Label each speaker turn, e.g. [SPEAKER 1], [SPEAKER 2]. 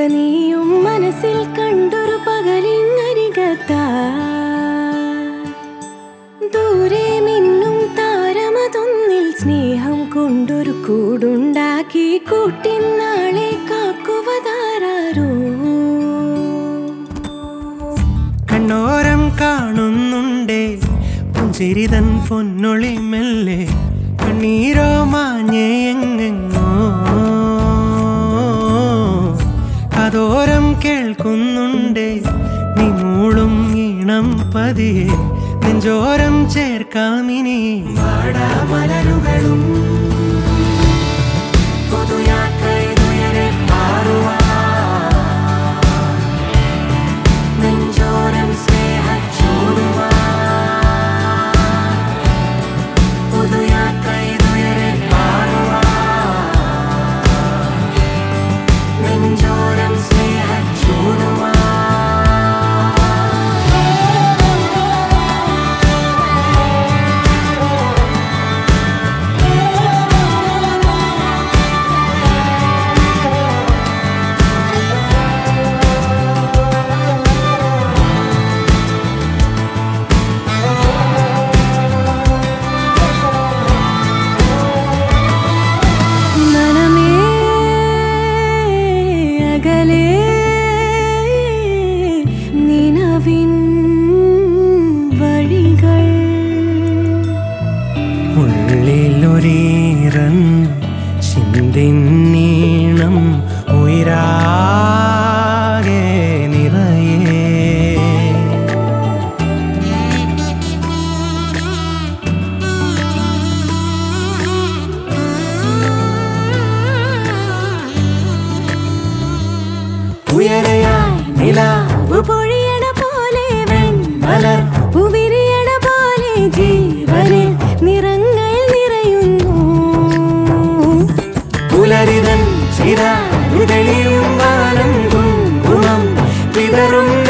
[SPEAKER 1] നീയും മനസ്സിൽ കണ്ടൊരു പകലിങ്ങരികത്താ ദൂരെ മിന്നും താരമതൊന്നിൽ സ്നേഹം കൊണ്ടൊരു കൂടുണ്ടാക്കി കൂട്ടിനാളെ കാക്കുവതാരോ
[SPEAKER 2] കണ്ണോരം കാണുന്നുണ്ടേ പുഞ്ചിരിതൻ പൊന്നൊളി മെല്ലെ കണ്ണീരോ മാഞ്ഞേ എങ്ങെങ്ങോ കതോരം കേൾക്കുന്നുണ്ടേ നീ മൂളും ഈണം പതിയെ നെഞ്ചോരം ചേർക്കാമിനി വാടാമലരുകളും പുതുയാത്രയിലുയരെ പാറുവാൻ നെഞ്ചോരം സ്നേഹച്ചൂടുവാൻ പുതുയാത്രയിലുയരെ പാറുവാൻ നെഞ്ചോരം സ്നേഹച്ചൂടുവാൻ
[SPEAKER 1] മനമേ അകലെ നിലവിൻ വഴികൾ
[SPEAKER 2] ഉള്ളിലൊരീറൻ ചിന്തിന്നീണം ഉയരാകെ നിറയേ ഉയരയായി നിലാവ്
[SPEAKER 1] പൊഴിയണ പോലെ
[SPEAKER 2] മലർ
[SPEAKER 1] പുവിരിയണ പോലെ ജീവനിൽ നിറങ്ങൾ നിറയുന്നു
[SPEAKER 2] പുലരിതൻ ചിരാ തെളിയും വാനം കുങ്കുമം വിതറും